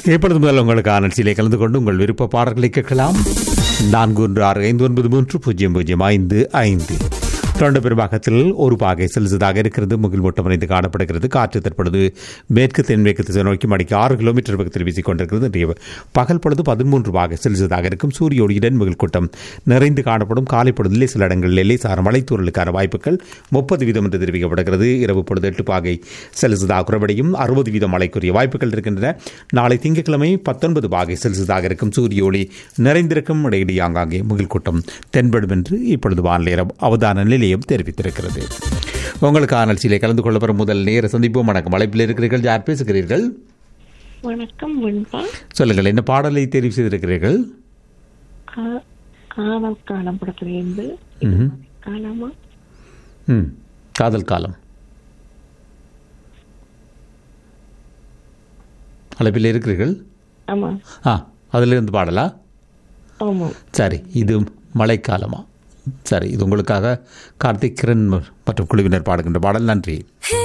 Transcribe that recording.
இப்பொழுது முதல் உங்களுக்கான நிகழ்ச்சியிலே கலந்து கொண்டு உங்கள் விருப்ப பாடல்களை கேட்கலாம் நான்கு ஒன்று ஆறு ஐந்து ஒன்பது மூன்று பூஜ்ஜியம் பூஜ்ஜியம் ஐந்து ஐந்து தொண்ட பெரும்பாக்கத்தில் ஒரு பாகை செலுத்ததாக இருக்கிறது முகில் மூட்டம் அணைந்து காணப்படுகிறது காற்று தற்பொழுது மேற்கு தென்மேற்கு திசை நோக்கி மணிக்கு ஆறு கிலோமீட்டர் வேகத்தில் வீசிக் கொண்டிருக்கிறது இன்றைய பகல் பொழுது பதிமூன்று பாகை செலுத்ததாக இருக்கும் சூரிய ஒளியுடன் முகில் கூட்டம் நிறைந்து காணப்படும் காலை பொழுதிலே சில இடங்களில் லேசான மலைத்தூரலுக்கான வாய்ப்புகள் முப்பது வீதம் என்று தெரிவிக்கப்படுகிறது இரவு பொழுது எட்டு பாகை செலுத்ததாக குறைபடியும் அறுபது வீதம் மழைக்குரிய வாய்ப்புகள் இருக்கின்றன நாளை திங்கட்கிழமை பத்தொன்பது பாகை செலுத்ததாக இருக்கும் சூரிய ஒளி நிறைந்திருக்கும் இடையிடையே ஆங்காங்கே முகில் கூட்டம் தென்படும் என்று இப்பொழுது வானிலை அவதான நிலையம் தெரிவித்திருக்கிறது உங்களுக்கான நிகழ்ச்சியிலே கலந்து கொள்ள பெறும் முதல் நேர சந்திப்போம் வணக்கம் அழைப்பில் இருக்கிறீர்கள் யார் பேசுகிறீர்கள் வணக்கம் வெண்பா சொல்லுங்கள் என்ன பாடலை தெரிவு செய்திருக்கிறீர்கள் கா- காணல் காலம் படத்திலிருந்து ம்ஹும். காலமா ம் காதல் காலம் அழைப்பில் இருக்கிறீர்கள் ஆமா ஆ அதிலிருந்து பாடலா ஆமா சரி இது மழைக்காலமா சரி இது உங்களுக்காக கார்த்திக் கிரண் மற்றும் குழுவினர் பாடுகின்ற பாடல் நன்றி ஹே